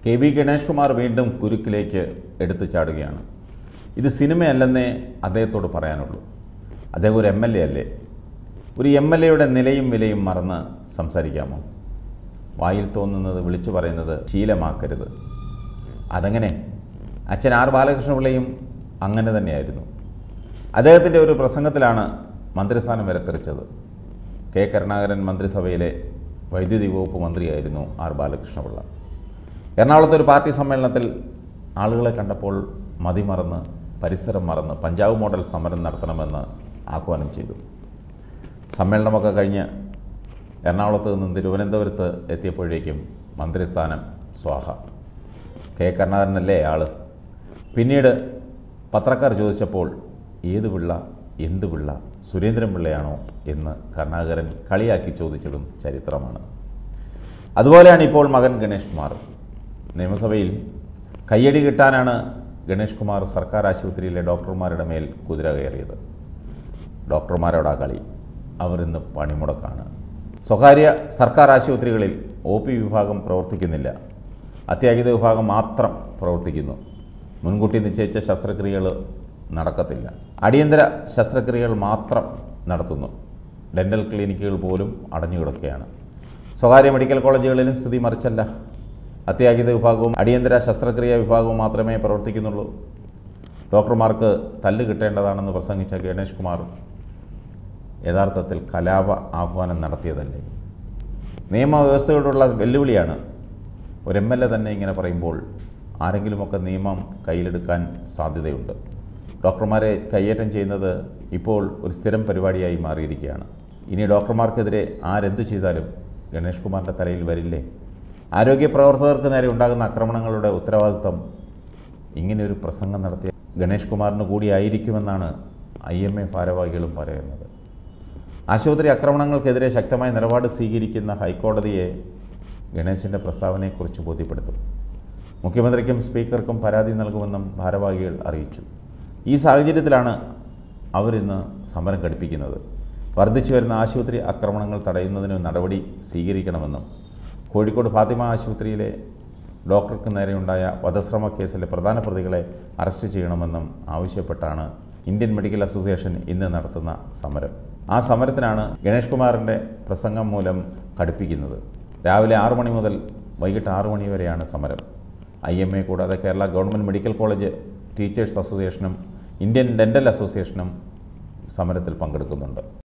K V Ganesh Kumar വീണ്ടും കുരുക്കിലേക്ക് എടുത്തു ചാടുകയാണ് ഇത് സിനിമയല്ലെന്നേ അദ്ദേഹത്തോട് പറയാനുള്ളൂ അദ്ദേഹം ഒരു എം എൽ എ അല്ലേ ഒരു എം എൽ എയുടെ നിലയും വിലയും മറന്ന് സംസാരിക്കാമോ വായിൽ തോന്നുന്നത് വിളിച്ചു പറയുന്നത് ശീലമാക്കരുത് അതെങ്ങനെ അച്ഛൻ ആർ ബാലകൃഷ്ണപിള്ളയും അങ്ങനെ തന്നെയായിരുന്നു അദ്ദേഹത്തിൻ്റെ ഒരു പ്രസംഗത്തിലാണ് മന്ത്രിസ്ഥാനം വരെ തെറിച്ചത് കെ കരുണാകരൻ മന്ത്രിസഭയിലെ വൈദ്യുതി വകുപ്പ് മന്ത്രിയായിരുന്നു ആർ ബാലകൃഷ്ണപിള്ള എറണാകുളത്ത് ഒരു പാർട്ടി സമ്മേളനത്തിൽ ആളുകളെ കണ്ടപ്പോൾ മതിമറന്ന് പരിസരം മറന്ന് പഞ്ചാബ് മോഡൽ സമരം നടത്തണമെന്ന് ആഹ്വാനം ചെയ്തു സമ്മേളനമൊക്കെ കഴിഞ്ഞ് എറണാകുളത്ത് നിന്നും തിരുവനന്തപുരത്ത് എത്തിയപ്പോഴേക്കും മന്ത്രിസ്ഥാനം സ്വാഹ കെ കരുണാകരനല്ലേ ആള് പിന്നീട് പത്രക്കാർ ചോദിച്ചപ്പോൾ ഏത് പിള്ള എന്ത് പിള്ള സുരേന്ദ്രൻ പിള്ളയാണോ എന്ന് കരുണാകരൻ കളിയാക്കി ചോദിച്ചതും ചരിത്രമാണ് അതുപോലെയാണ് ഇപ്പോൾ മകൻ ഗണേഷ് കുമാർ നിയമസഭയിൽ കയ്യടി കിട്ടാനാണ് ഗണേഷ് കുമാർ സർക്കാർ ആശുപത്രിയിലെ ഡോക്ടർമാരുടെ മേൽ കുതിര കയറിയത് ഡോക്ടർമാരോടാ കളി അവർ ഇന്ന് പണിമുടക്കാണ് സ്വകാര്യ സർക്കാർ ആശുപത്രികളിൽ ഒ പി വിഭാഗം പ്രവർത്തിക്കുന്നില്ല അത്യാഹിത വിഭാഗം മാത്രം പ്രവർത്തിക്കുന്നു മുൻകൂട്ടി നിശ്ചയിച്ച ശസ്ത്രക്രിയകൾ നടക്കത്തില്ല അടിയന്തര ശസ്ത്രക്രിയകൾ മാത്രം നടത്തുന്നു ഡെൻ്റൽ ക്ലിനിക്കുകൾ പോലും അടഞ്ഞുകിടക്കുകയാണ് സ്വകാര്യ മെഡിക്കൽ കോളേജുകളിലും സ്ഥിതി മറിച്ചല്ല അത്യാഹിത വിഭാഗവും അടിയന്തര ശസ്ത്രക്രിയ വിഭാഗവും മാത്രമേ പ്രവർത്തിക്കുന്നുള്ളൂ ഡോക്ടർമാർക്ക് തല്ല് കിട്ടേണ്ടതാണെന്ന് പ്രസംഗിച്ച ഗണേഷ് കുമാർ യഥാർത്ഥത്തിൽ കലാപ ആഹ്വാനം നടത്തിയതല്ലേ നിയമവ്യവസ്ഥയോടുള്ള വെല്ലുവിളിയാണ് ഒരു എം എൽ എ തന്നെ ഇങ്ങനെ പറയുമ്പോൾ ആരെങ്കിലുമൊക്കെ നിയമം കയ്യിലെടുക്കാൻ സാധ്യതയുണ്ട് ഡോക്ടർമാരെ കയ്യേറ്റം ചെയ്യുന്നത് ഇപ്പോൾ ഒരു സ്ഥിരം പരിപാടിയായി മാറിയിരിക്കുകയാണ് ഇനി ഡോക്ടർമാർക്കെതിരെ ആരെന്ത് ചെയ്താലും ഗണേഷ് കുമാറിൻ്റെ തലയിൽ വരില്ലേ ആരോഗ്യ പ്രവർത്തകർക്ക് നേരെ ഉണ്ടാകുന്ന ആക്രമണങ്ങളുടെ ഉത്തരവാദിത്തം ഇങ്ങനെയൊരു പ്രസംഗം നടത്തിയ ഗണേഷ് കുമാറിന് കൂടിയായിരിക്കുമെന്നാണ് ഐ എം എ ഭാരവാഹികളും പറയുന്നത് ആശുപത്രി ആക്രമണങ്ങൾക്കെതിരെ ശക്തമായ നിലപാട് സ്വീകരിക്കുന്ന ഹൈക്കോടതിയെ ഗണേശൻ്റെ പ്രസ്താവനയെക്കുറിച്ച് ബോധ്യപ്പെടുത്തും മുഖ്യമന്ത്രിക്കും സ്പീക്കർക്കും പരാതി നൽകുമെന്നും ഭാരവാഹികൾ അറിയിച്ചു ഈ സാഹചര്യത്തിലാണ് അവരിന്ന് സമരം ഘടിപ്പിക്കുന്നത് വർദ്ധിച്ചു വരുന്ന ആശുപത്രി ആക്രമണങ്ങൾ തടയുന്നതിന് നടപടി സ്വീകരിക്കണമെന്നും കോഴിക്കോട് ഫാത്തിമ ആശുപത്രിയിലെ ഡോക്ടർക്ക് നേരെയുണ്ടായ വധശ്രമ കേസിലെ പ്രധാന പ്രതികളെ അറസ്റ്റ് ചെയ്യണമെന്നും ആവശ്യപ്പെട്ടാണ് ഇന്ത്യൻ മെഡിക്കൽ അസോസിയേഷൻ ഇന്ന് നടത്തുന്ന സമരം ആ സമരത്തിനാണ് ഗണേഷ് കുമാറിൻ്റെ പ്രസംഗം മൂലം ഘടിപ്പിക്കുന്നത് രാവിലെ ആറു മണി മുതൽ വൈകിട്ട് ആറു മണി വരെയാണ് സമരം ഐ എം എ കൂടാതെ Kerala government medical college teachers അസോസിയേഷനും ഇന്ത്യൻ ഡെൻ്റൽ അസോസിയേഷനും സമരത്തിൽ പങ്കെടുക്കുന്നുണ്ട്